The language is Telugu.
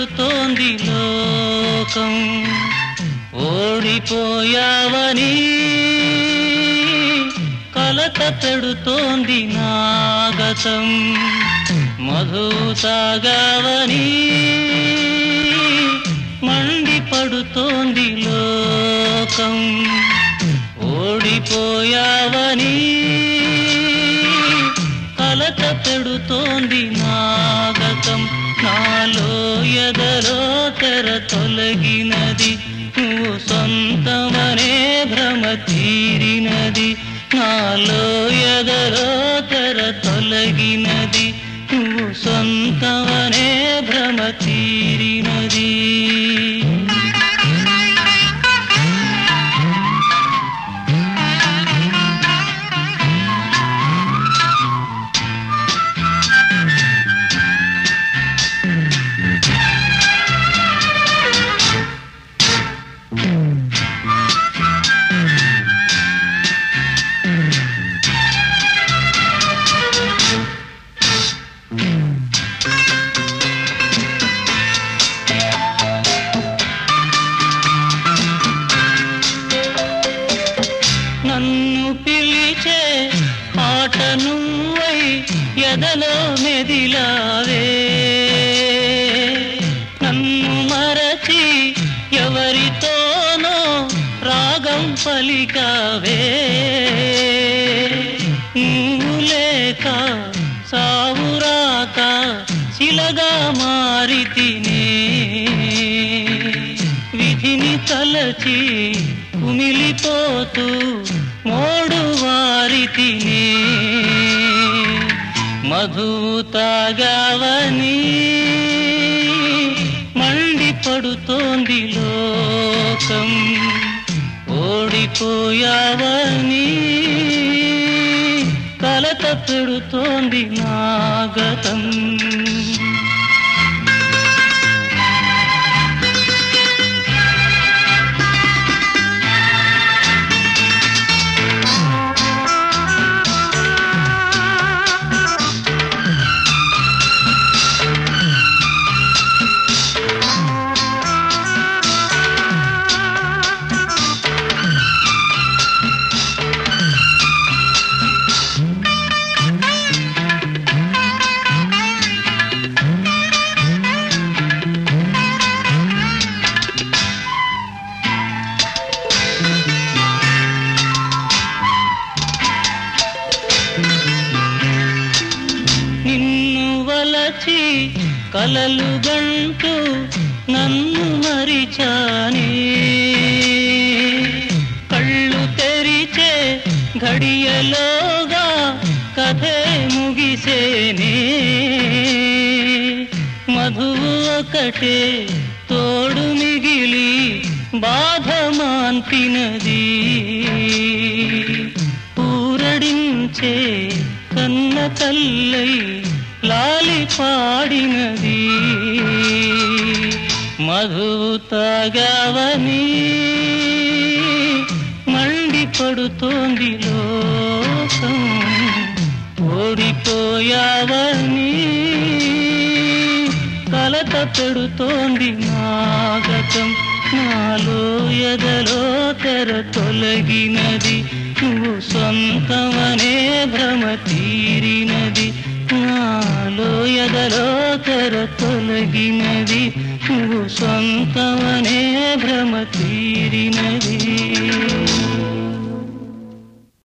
పెడుతోంది లోకం ఓడిపోయావని కలత పెడుతోంది నాగతం మధు తాగావని మండి పడుతోంది లోకం ఓడిపోయావని కలత పెడుతోంది నాగతం నాలో ఎదలో తెర తొలగినది నువ్వు సొంతమనే భ్రమ తీరినది నాలో ఎదలో తెర తొలగినది నువ్వు సొంతమనే భ్రమ తీరినది నన్ను పిలిచే పాట నువ్వై ఎదలో మెదిలావే నన్ను మరచి ఎవరితోనో రాగం పలికావే నువ్వు లేక సావురాక శిలగా మారితినే విధిని తలచి కుమిలిపోతూ మోడు వారితినే మధు తాగావని మండి పడుతోంది లోకం ఓడిపోయావని కలత పెడుతోంది నాగతం నిన్ను వలచి కలలు గంటూ నన్ను మరిచానే కళ్ళు తెరిచే ఘడియలోగా కథే ముగిసేనే మధువు ఒకటే తోడు మిగిలి బాధ మాన్పినది ఊరడించే కన్న తల్లై లాలి పాడినది మధువు తాగావని మండి పడుతోంది లోకం ఓడిపోయావని కలత పెడుతోంది నాగతం నాలో ఎదలో తెర తొలగినది నువ్వు సొంతమనే భ్రమ తీరినది నాలో ఎదలో తెర తొలగినది నువ్వు సొంతమనే భ్రమ తీరినది